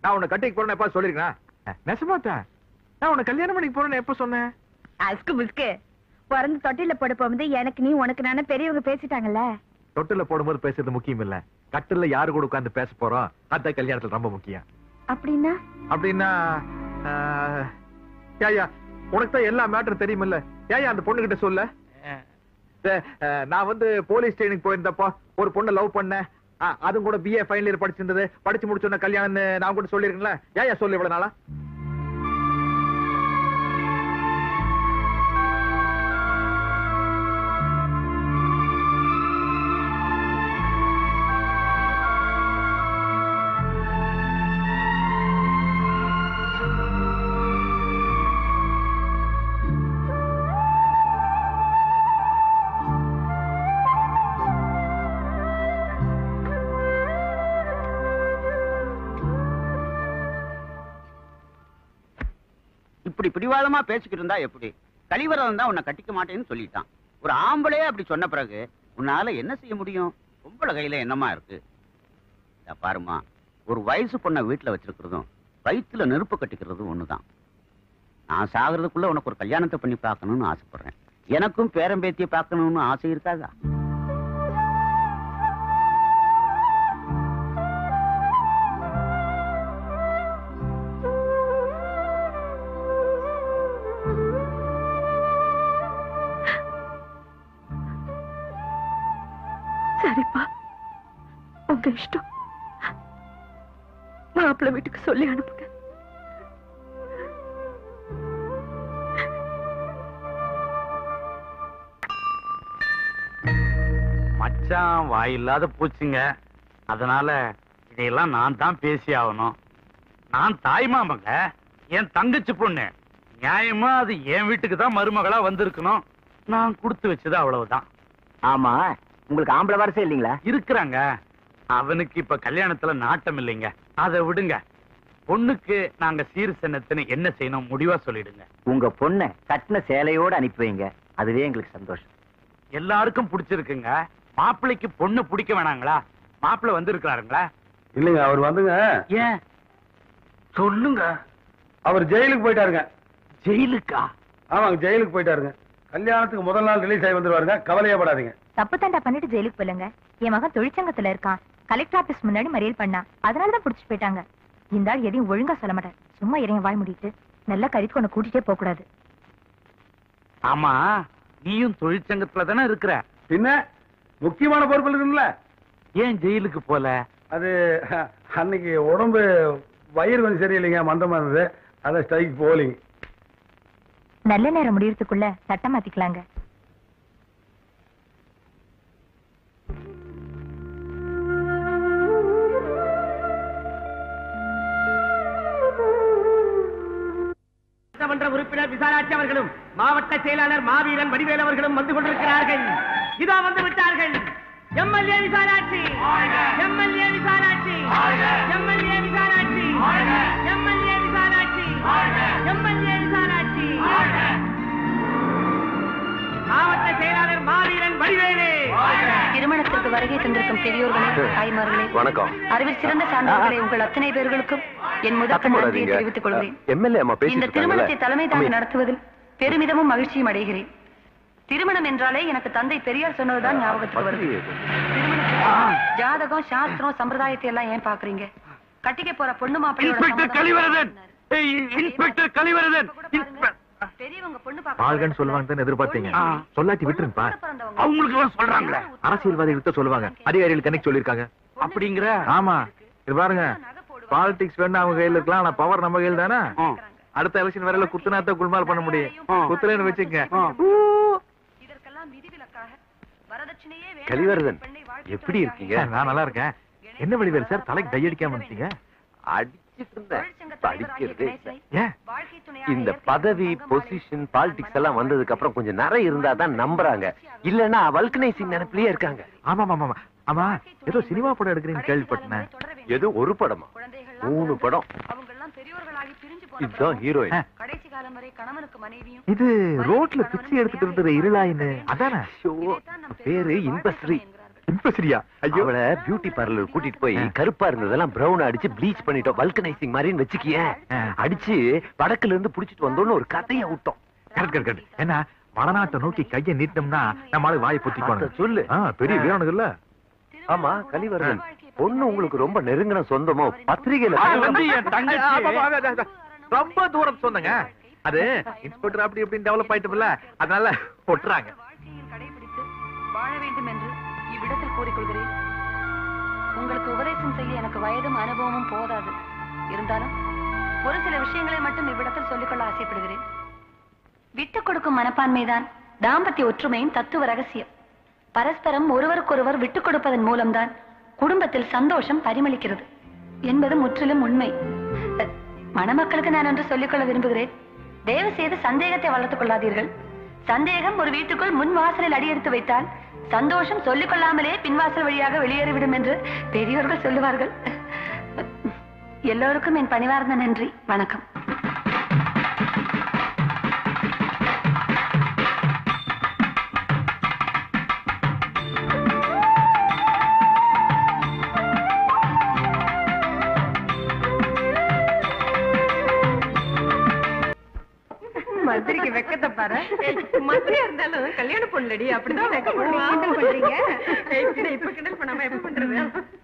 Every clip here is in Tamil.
நான் உன்னை கட்டிக்கு போறேன்னு எப்ப சொல்லிருக்கேன் நெசமாத்தா நான் உன்னை கல்யாணம் பண்ணிக்க போறேன்னு எப்ப சொன்னேன் அஸ்கு முஸ்கு பிறந்து தொட்டில போட போகும்போது எனக்கு நீ உனக்கு நானே பெரியவங்க பேசிட்டாங்கல்ல தொட்டில போடும்போது பேசுறது முக்கியம் இல்ல கட்டில்ல யாரு கூட உட்கார்ந்து பேச போறோம் அதான் கல்யாணத்துல ரொம்ப முக்கியம் அப்படின்னா அப்படின்னா ஆஹ், ஏய்யா உனக்கு தான் எல்லா மேட்டரும் தெரியுமில்ல ஏயா அந்த பொண்ணு கிட்ட சொல்ல சே, அஹ், நான் வந்து போலீஸ் ஸ்டேஷனுக்கு போயிருந்தப்போ ஒரு பொண்ணை லவ் பண்ணேன் அஹ், அதுவும் கூட பிஏ ஃபைனல் இயர் படிச்சிருந்தது படிச்சு முடிச்சோன்ன கல்யாணம்னு நான் கூட சொல்லிருக்கேன்ல ஏயா சொல்லு இவ்வளவு நாளா இப்படி பிடிவாதமா பேசிக்கிட்டு இருந்தா எப்படி கலிவரம் தான் உன்னை கட்டிக்க மாட்டேன்னு சொல்லிட்டான் ஒரு ஆம்பளையே அப்படி சொன்ன பிறகு உன்னால என்ன செய்ய முடியும் பொம்பளை கையில என்னமா இருக்கு இதா பாருமா ஒரு வயசு பொண்ணை வீட்டுல வச்சிருக்கிறதும் வயித்துல நெருப்பு கட்டிக்கிறதும் ஒண்ணுதான் நான் சாகிறதுக்குள்ள உனக்கு ஒரு கல்யாணத்தை பண்ணி பார்க்கணும்னு ஆசைப்படுறேன் எனக்கும் பேரம்பேத்திய பார்க்கணும்னு ஆசை இருக்காதா சரிப்பா உங்க இஷ்டம் மாப்பிள்ளை வீட்டுக்கு சொல்லி அனுப்புங்க மச்சான் வாயில்லாத பூச்சிங்க அதனால இதையெல்லாம் நான் தான் பேசி ஆகணும் நான் தாய் மாமங்க என் தங்கச்சி பொண்ணு நியாயமா அது என் வீட்டுக்கு தான் மருமகளா வந்திருக்கணும் நான் கொடுத்து வச்சது அவ்வளவுதான் ஆமா உங்களுக்கு ஆம்பளை வரசே இல்லீங்களா இருக்கிறாங்க அவனுக்கு இப்ப கல்யாணத்துல நாட்டம் இல்லைங்க அதை விடுங்க பொண்ணுக்கு நாங்க சீர் சின்னத்துன்னு என்ன செய்யணும் முடிவா சொல்லிடுங்க உங்க பொண்ணை கட்டின சேலையோட அனுப்பி வைங்க அதுவே எங்களுக்கு சந்தோஷம் எல்லாருக்கும் பிடிச்சிருக்குங்க மாப்பிள்ளைக்கு பொண்ணு பிடிக்க வேணாங்களா மாப்பிள்ளை வந்திருக்கிறாருங்களா இல்லைங்க அவர் வந்துங்க ஏன் சொல்லுங்க அவர் ஜெயிலுக்கு போயிட்டாருங்க ஜெயிலுக்கா ஆமாங்க ஜெயிலுக்கு போயிட்டாருங்க கல்யாணத்துக்கு முதல் நாள் ரிலீஸ் ஆகி வந்துருவாருங்க கவலையப்படாதீங்க தப்பு தண்டா பண்ணிட்டு ஜெயிலுக்கு போலங்க என் மகன் தொழிற்சங்கத்துல இருக்கான் கலெக்டர் ஆபீஸ் முன்னாடி மறியல் பண்ணா அதனாலதான் புடிச்சு போயிட்டாங்க இந்த ஆள் எதையும் ஒழுங்கா சொல்ல மாட்டேன் சும்மா இறைய வாய் மூடிட்டு நல்லா கறிக்கு உன்னை கூட்டிட்டே போக கூடாது ஆமா நீயும் தொழிற்சங்கத்துல தானே இருக்கிற பின்ன முக்கியமான பொறுப்பு இருக்குல்ல ஏன் ஜெயிலுக்கு போல அது அன்னைக்கு உடம்பு வயிறு கொஞ்சம் சரியில்லைங்க மந்தமா இருந்தது அதை ஸ்ட்ரைக் போலிங்க நல்ல நேரம் முடியறதுக்குள்ள சட்டம் மாத்திக்கலாங்க சட்டமன்ற உறுப்பினர் விசாலாட்சி அவர்களும் மாவட்ட செயலாளர் மாவீரன் வடிவேல் அவர்களும் வந்து கொண்டிருக்கிறார்கள் இதோ வந்து விட்டார்கள் MLA Visalakshi MLA Visalakshi MLA Visalakshi MLA Visalakshi MLA Visalakshi மாவட்ட செயலாளர் மாவீரன் வடிவேலு திருமணத்திற்கு வருகை தந்திருக்கும் பெரியோர்களே தாய்மார்களே வணக்கம் அறிவில் சிறந்த சான்றோர்களே உங்கள் அத்தனை பேர்களுக்கும் என் முதற்க நன்றியை தெரிவித்துக் கொள்கிறேன் எம்எல்ஏ அம்மா இந்த திருமணத்தை தலைமை தாங்கி நடத்துவதில் பெருமிதமும் மகிழ்ச்சியும் அடைகிறேன் திருமணம் என்றாலே எனக்கு தந்தை பெரியார் சொன்னதுதான் ஞாபகத்துக்கு வருது திருமணத்துக்கு ஜாதகம் சாஸ்திரம் சம்பிரதாயத்தை எல்லாம் ஏன் பாக்குறீங்க கட்டிக்க போற பொண்ணு மாப்பிள்ளையோட இன்ஸ்பெக்டர் கலிவரதன் சம்மதம் ஏய், இன்ஸ்பெக்டர் கலிவரதன் கூட பாருங்க, பெரியவங்க பொண்ணு பார்க்க வாழ்கன்னு சொல்லுவாங்க தானே எதிர்பார்த்தீங்க ஆ. சொல்லாட்டி விட்டுருங்கப்பா அவங்களுக்கு எல்லாம் சொல்றாங்களே அரசியல்வாதிகள் தான் சொல்லுவாங்க அதிகாரிகள் கணக்கு சொல்லிருக்காங்க அப்படிங்கிற ஆமா இது பாருங்க பாலிடிக்ஸ் வேணா அவங்க கையில இருக்கலாம் ஆனா பவர் நம்ம கையில் தானே அடுத்த எலெக்ஷன் வரையில குத்துனாத்தான் குல்மால் பண்ண முடியும் குத்துலன்னு வச்சுக்க இதற்கெல்லாம் விதிவிலக்காக வரதட்சணையே வேண்டாம் கலிவரதன், பெண்ணை வாழ்க்கை எப்படி துணையாக இருக்கீங்க? நான் நல்லா இருக்கேன் என்ன வழிவேல் சார் தலைக்கு டை அடிக்காம இருந்தீங்க அடிச்சிட்டு இருந்தேன் தொழிற்சங்க தலைவராகிய படிக்கிறதே இல்ல. கணேசனை ஏன் வாழ்க்கை துணையாக இந்த ஏற்க பதவி தங்கம் பொசிஷன் பாலிடிக்ஸ் எல்லாம் வந்ததுக்கு அப்புறம் கொஞ்சம் நிறைய இருந்தா தான் நம்புறாங்க இல்லன்னா வல்கனைசிங் நினைப்பிலேயே இருக்காங்க ஆமா ஆமா ஆமா ஆமா ஏதோ சினிமா படம் எடுக்கிறீங்கன்னு கேள்விப்பட்டேன் தொடர வேண்டும். எது ஒரு படமா குழந்தைகள்லாம் மூணு படம் அவங்கெல்லாம் பெரியோர்களாகி பிரிஞ்சு போன இதுதான் பிறகும் ஹீரோயின் கடைசி காலம் வரை கணவனுக்கு மனைவியும் இது ரோட்ல பிச்சை எடுத்துட்டு இருந்தது இருளாயின்னு அதானே பேரு இன்பஸ்ரீ இப்ப சரியா ஐயோ அவளை பியூட்டி பார்லர் கூட்டிட்டு போய் கருப்பா இருந்ததெல்லாம் பிரவுன் அடிச்சு ப்ளீச் பண்ணிட்டோம் வல்கனைசிங் மாதிரின்னு வச்சுக்கியேன் ஆ. அடிச்சு வடக்குல இருந்து புடிச்சிட்டு வந்தோன்னு ஒரு கதையை விட்டோம் கரெக்ட் கரெக்ட் கரெக்ட் ஏன்னா வடநாட்டை நோக்கி கையை நீட்டோம்னா நம்மளால வாயை பொத்திக்கணும் அத சொல்லு. ஆ, பெரிய வீரனுக்கு இல்ல ஆமா கலிவரன் பொண்ணு உங்களுக்கு ரொம்ப நெருங்கின சொந்தமோ பத்திரிகையில அது வந்து என் தங்கச்சி. ஆமா, ஆமா, அது, அது, ரொம்ப தூரம் சொன்னங்க அது இன்ஸ்பெக்டர் அப்படி இப்படி டெவலப் ஆயிட்டுல அதனால ஒட்டுறாங்க வாழ்க்கையில் கடைபிடித்து வாழ வேண்டும் என்று இவ்விடத்தில் கூறிக்கொள்கிறேன் உங்களுக்கு உபதேசம் செய்ய எனக்கு வயதும் அனுபவமும் போதாது இருந்தாலும் ஒரு சில விஷயங்களை மட்டும் இவ்விடத்தில் சொல்லிக்கொள்ள ஆசைப்படுகிறேன் விட்டுக் கொடுக்கும் மனப்பான்மைதான் தாம்பத்திய ஒற்றுமையின் தத்துவ ரகசியம் பரஸ்பரம் ஒருவருக்கொருவர் விட்டுக் கொடுப்பதன் மூலம்தான் குடும்பத்தில் சந்தோஷம் பரிமளிக்கிறது என்பது முற்றிலும் உண்மை அஹ், மணமக்களுக்கு நான் ஒன்று சொல்லிக்கொள்ள விரும்புகிறேன் தயவு செய்து சந்தேகத்தை வளர்த்துக் கொள்ளாதீர்கள் சந்தேகம் ஒரு வீட்டுக்குள் முன் வாசலில் அடியெடுத்து வைத்தால் சந்தோஷம் சொல்லிக் கொள்ளாமலே பின்வாசல் வழியாக வெளியேறிவிடும் என்று பெரியோர்கள் சொல்லுவார்கள் எல்லோருக்கும் என் பணிவார்ந்த நன்றி வணக்கம் மந்திரிக்கு வெக்கத்தை பாரு மந்திரியா இருந்தாலும் கல்யாண பொண்ணுடி அப்படிதான் வெக்கப்படுவீங்க இப்ப கிண்டல் பண்ணாம எப்ப பண்றது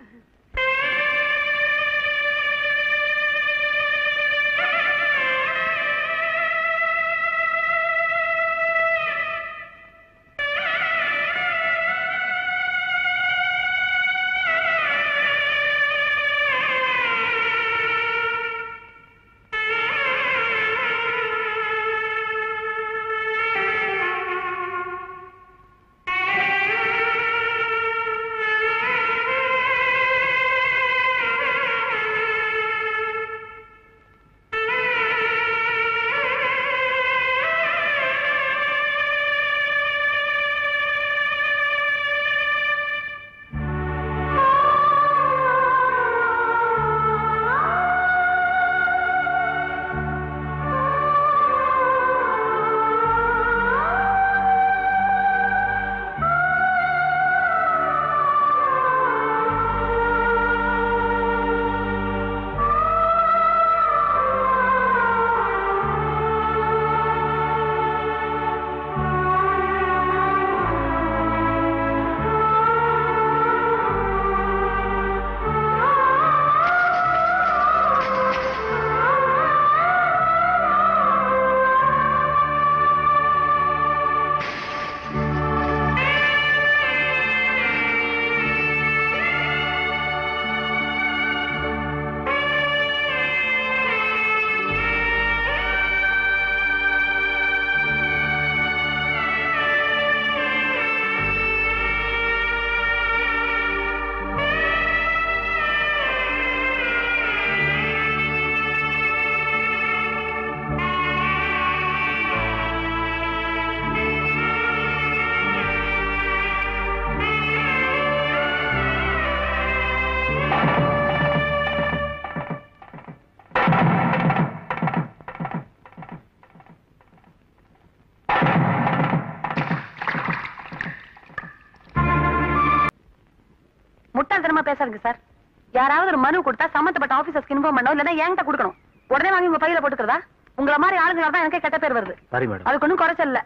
முட்டாள்தனமா பேசாதீங்க சார் யாராவது ஒரு மனு கொடுத்தா சம்பந்தப்பட்ட ஆபீசர்ஸ்க்கு இன்ஃபார்ம் பண்ணணும் இல்லைன்னா என்கிட்ட கொடுக்கணும் உடனே வாங்கி உங்க பையில போட்டுக்கிறதா உங்கள மாதிரி ஆளுங்க தான் எனக்கே கெட்ட பேர் வருது சரி மேடம் அதுக்கு ஒன்றும் குறைச்சல் இல்ல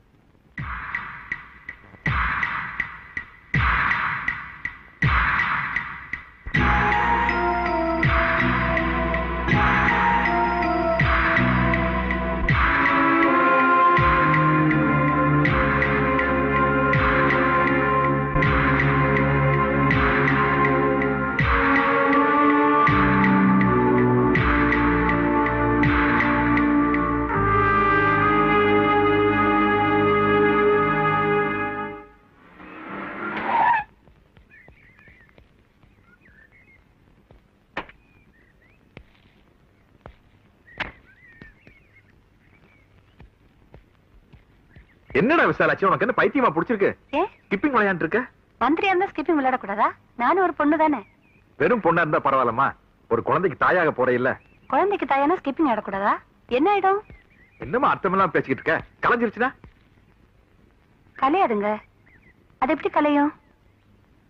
என்னடா விசாலாச்சு உனக்கு என்ன பைத்தியமா பிடிச்சிருக்கு ஏ ஸ்கிப்பிங் விளையாண்டு இருக்க மந்திரியா இருந்தா ஸ்கிப்பிங் விளையாடக்கூடாதா நானும் ஒரு பொண்ணு தானே வெறும் பொண்ணா இருந்தா பரவாயில்லம்மா ஒரு குழந்தைக்கு தாயாக போற இல்ல குழந்தைக்கு தாயானா ஸ்கிப்பிங் ஆடக்கூடாதா என்ன ஆயிடும் என்னமா அர்த்தமெல்லாம் பேசிக்கிட்டு இருக்க கலைஞ்சிருச்சுன்னா கலையாதுங்க அது எப்படி கலையும்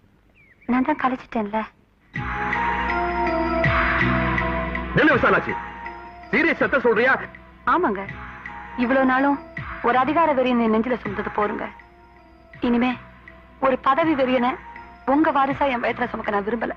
நான் தான் கலைச்சிட்டேன்ல நெல்லு விசாலாச்சி சீரியஸ் சத்த சொல்றியா ஆமாங்க இவ்வளவு நாளும் ஒரு அதிகார வெறியனை நெஞ்சில சுமந்தது போருங்க இனிமே ஒரு பதவி வெறியனை உங்க வாரிசா என் வயத்துல சுமக்க நான் விரும்பல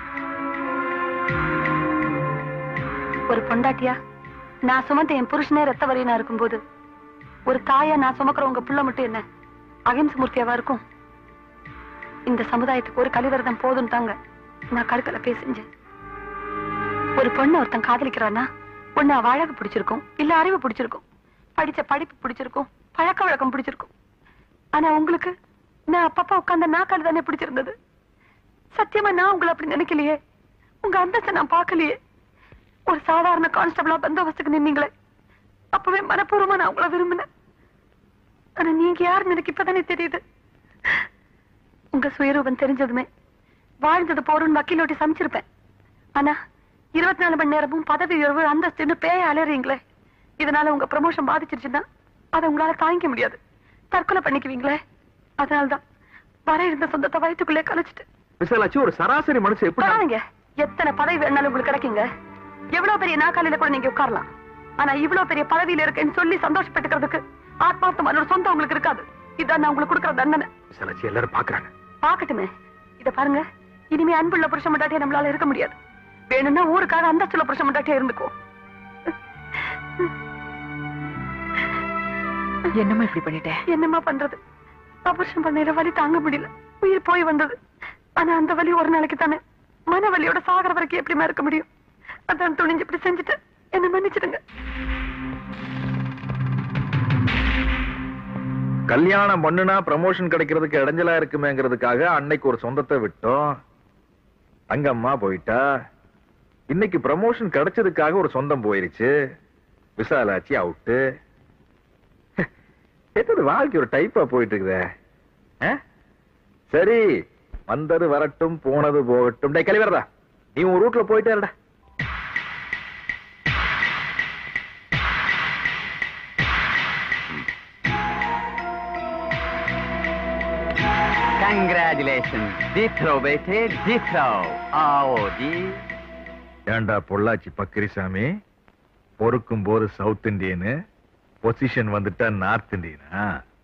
ஒரு பொண்டாட்டியா நான் சுமந்த என் புருஷனே ரத்த வரியனா இருக்கும்போது ஒரு தாயா நான் சுமக்கிற உங்க புள்ள மட்டும் என்ன அகிம்ச மூர்த்தியாவா இருக்கும் இந்த சமுதாயத்துக்கு ஒரு கலிவரதம் போதும் தாங்க நான் கடுக்கல பேசிஞ்சேன் ஒரு பொண்ணு ஒருத்தன் காதலிக்கிறான்னா ஒண்ணு அவ அழகு பிடிச்சிருக்கும் இல்ல அறிவு பிடிச்சிருக்கும் படிச்ச படிப்பு பிடிச்சிருக்கும் பழக்க வழக்கம் பிடிச்சிருக்கும் ஆனா உங்களுக்கு நான் அப்பப்பா உட்கார்ந்த நாக்காடு தானே பிடிச்சிருந்தது சத்தியமா நான் உங்களை அப்படி நினைக்கலையே உங்க அந்தஸ்தை நான் பார்க்கலையே ஒரு சாதாரண கான்ஸ்டபிளா பந்தோபஸ்துக்கு நின்னீங்களே அப்பவே மனப்பூர்வமா நான் உங்களை விரும்பினேன் ஆனா நீங்க யாருன்னு எனக்கு இப்பதானே தெரியுது உங்க சுயரூபம் தெரிஞ்சதுமே வாழ்ந்தது போறோம்னு வக்கீலோட்டி சமைச்சிருப்பேன் ஆனா இருபத்தி நாலு மணி நேரமும் பதவி உயர்வு அந்தஸ்துன்னு பேய அலறீங்களே இதனால உங்க ப்ரமோஷன் பாதிச்சிருச்சுன்னா அதை உங்களால தாங்கிக்க முடியாது தற்கொலை பண்ணிக்குவீங்களே அதனாலதான் வர இருந்த சொந்தத்தை வயிற்றுக்குள்ளே கலைச்சிட்டு விசாலாச்சி ஒரு சராசரி மனுஷன் எப்படி பாருங்க எத்தனை பதவி வேணாலும் உங்களுக்கு கிடைக்குங்க எவ்வளவு பெரிய நாக்காலில கூட நீங்க உட்காரலாம் ஆனா இவ்வளவு பெரிய பதவியில இருக்கேன்னு சொல்லி சந்தோஷப்பட்டுக்கிறதுக்கு ஆத்மார்த்தமான ஒரு சொந்தம் உங்களுக்கு இருக்காது இதான் நான் உங்களுக்கு கொடுக்குற தண்டனை விசாலாச்சி எல்லாரும் பாக்குறாங்க பாக்கட்டுமே இத பாருங்க இனிமே அன்புள்ள புருஷன் மட்டாட்டியா நம்மளால இருக்க முடியாது வேணும்னா ஊருக்காக அந்தஸ்துள்ள புருஷன் மட்டாட்டியா இருந்துக்குவோம் என்னம்மா இப்படி பண்ணிட்டேன் என்னம்மா பண்றது ஆபரேஷன் பண்ணையில வலி தாங்க முடியல உயிர் போய் வந்தது ஆனா அந்த வலி ஒரு நாளைக்கு தானே மன வலியோட சாகர வரைக்கும் எப்படிமா இருக்க முடியும் அதான் துணிஞ்சு இப்படி செஞ்சுட்டு என்ன மன்னிச்சிடுங்க கல்யாணம் பண்ணுனா ப்ரமோஷன் கிடைக்கிறதுக்கு இடைஞ்சலா இருக்குமேங்கிறதுக்காக அன்னைக்கு ஒரு சொந்தத்தை விட்டோம் தங்கம்மா போயிட்டா இன்னைக்கு ப்ரமோஷன் கிடைச்சதுக்காக ஒரு சொந்தம் போயிருச்சு விசாலாச்சி அவுட்டு என்னது வாழ்க்கை ஒரு டைப்பா போயிட்டு இருக்குதே ஆ? சரி வந்தது வரட்டும் போனது போகட்டும் டே கழிவரதா நீ உன் ரூட்ல போயிட்டே இருடா कंग्रेचुलेशन जीत रहो बेटे जीत रहो आओ जी ஏண்டா பொள்ளாச்சி பக்கிரிசாமி பொறுக்கும் போது சவுத் இந்தியனு பொசிஷன் வந்துட்டா நார்த் இந்தியனா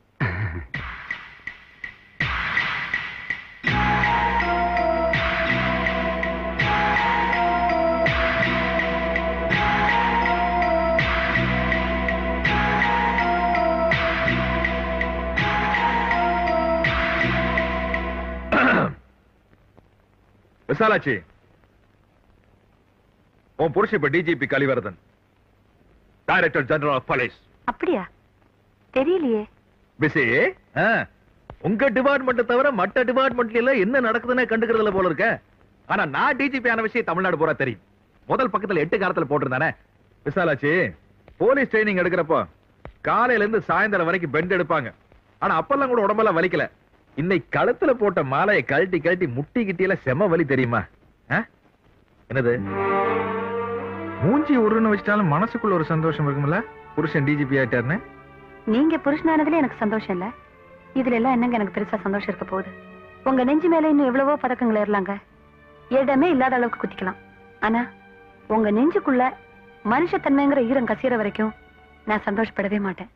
விசாலாச்சி உன் புருஷன் இப்ப DGP Kalivaradhan director general of police அப்படியா தெரியலையே பிசி உங்க டிபார்ட்மெண்ட் தவிர மற்ற டிபார்ட்மெண்ட்ல எல்லாம் என்ன நடக்குதுன்னு கண்டுக்கிறதுல போல இருக்க ஆனா நான் டிஜிபி ஆன விஷயம் தமிழ்நாடு பூரா தெரியும் முதல் பக்கத்துல எட்டு காலத்துல போட்டிருந்தானே விசாலாச்சி போலீஸ் ட்ரைனிங் எடுக்கிறப்போ காலையில இருந்து சாயந்தரம் வரைக்கும் பெண்ட் எடுப்பாங்க ஆனா அப்பெல்லாம் கூட உடம்பெல்லாம் வலிக்கல இன்னைக்கு கழுத்துல போட்ட மாலையை கழட்டி கழட்டி முட்டி கிட்டியில செம வலி தெரியுமா ஆ? என்னது மூஞ்சி உருன்னு வச்சிட்டாலும் மனசுக்குள்ள ஒரு சந்தோஷம் இருக்கும்ல புருஷன் டிஜிபி ஆயிட்டாருன்னு நீங்க புருஷனானதுல எனக்கு சந்தோஷம் இல்ல இதுல எல்லாம் என்னங்க எனக்கு பெருசா சந்தோஷம் இருக்க போகுது உங்க நெஞ்சு மேல இன்னும் எவ்வளவோ பதக்கங்கள் ஏறலாங்க இடமே இல்லாத அளவுக்கு குத்திக்கலாம் ஆனா உங்க நெஞ்சுக்குள்ள மனுஷத்தன்மைங்கிற ஈரம் கசியற வரைக்கும் நான் சந்தோஷப்படவே மாட்டேன்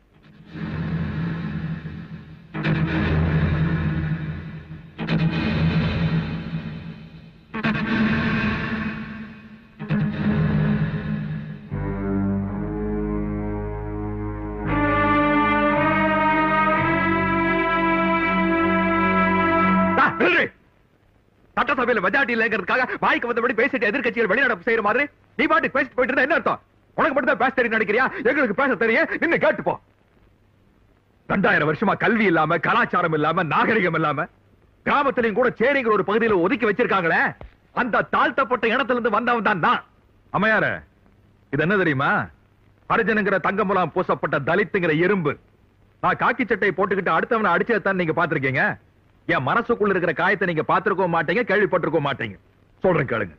டா, நில்லு. சட்டசபையில மெஜாரிட்டி இல்லைங்கிறதுக்காக வாய்க்கு வந்தபடி பேசிட்டு எதிர்க்கட்சிகள் வெளிநடப்பு செய்யற மாதிரி நீ பாட்டுக்கு பேசிட்டு போயிட்டு இருந்தா என்ன அர்த்தம் உனக்கு மட்டும் தான் பேச தெரியும் நினைக்கிறியா எங்களுக்கு பேச தெரியும் நின்னு கேட்டு போ ரெண்டாயிரம் வருஷமா கல்வி இல்லாம கலாச்சாரம் இல்லாம நாகரிகம் இல்லாம கிராமத்திலையும் கூட சேரிங்கிற ஒரு பகுதியில ஒதுக்கி வச்சிருக்காங்களே அந்த தாழ்த்தப்பட்ட இடத்துல இருந்து வந்தவன் தான் நான் அம்மையார இது என்ன தெரியுமா ஹரிஜனுங்கிற தங்க முலாம் பூசப்பட்ட தலித்துங்கிற எறும்பு நான் காக்கி சட்டை போட்டுக்கிட்டு அடுத்தவனை அடிச்சதான் நீங்க பாத்திருக்கீங்க என் மனசுக்குள்ள இருக்கிற காயத்தை நீங்க பாத்திருக்கவும் மாட்டீங்க கேள்விப்பட்டிருக்கவும் மாட்டீங்க சொல்றேன் கேளுங்க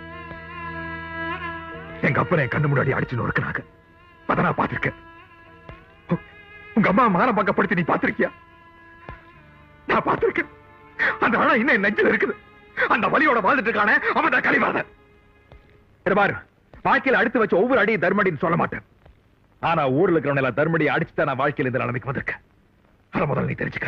எங்க அப்பனை என் கண்ணு முன்னாடி அடிச்சு நொறுக்குனாங்க அத நான் பாத்திருக்கேன் உ- உங்க அம்மா மானம் பக்கப்படுத்தி நீ பாத்திருக்கியா நான் பாத்திருக்கேன் அந்த ஆனா இன்னும் என் நெஞ்சில இருக்குது அந்த வலியோட வாழ்ந்துட்டு இருக்கானே அவன் தான் கழிவாத பாரு வாழ்க்கையில அடுத்து வச்ச ஒவ்வொரு அடியும் தர்மடின்னு சொல்ல மாட்டேன் ஆனா ஊர்ல இருக்கிறவன எல்லாம் தர்மடி அடிச்சு தான் நான் வாழ்க்கையில இந்த நிலைமைக்கு வந்திருக்கேன் அத முதல்ல நீ தெரிஞ்சுக்க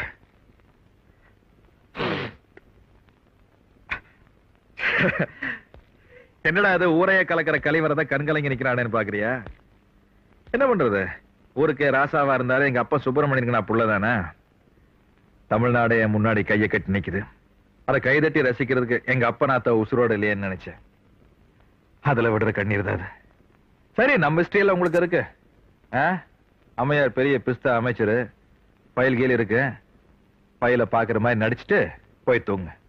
என்னடா அது ஊரைய கலக்கிற கலைவரத கண்கலங்கி நிக்கிறானேன்னு பாக்குறியா என்ன பண்றது ஊருக்கே ராசாவா இருந்தாலும் எங்க அப்பா சுப்பிரமணியனுக்கு நான் புள்ளதானே தமிழ்நாடு என் முன்னாடி கையை கட்டி நிக்குது அதை கைதட்டி ரசிக்கிறதுக்கு எங்க அப்பா நாத்த உசுரோட இல்லையேன்னு நினைச்சேன் அதுல விடுற கண்ணீர் தான் அது. சரி நம்ம ஸ்டைல உங்களுக்கு இருக்கு ஆ? அம்மையார் பெரிய பிஸ்தா அமைச்சர் பயில் கீழ இருக்கு பையில பாக்குற மாதிரி நடிச்சிட்டு போய் தூங்க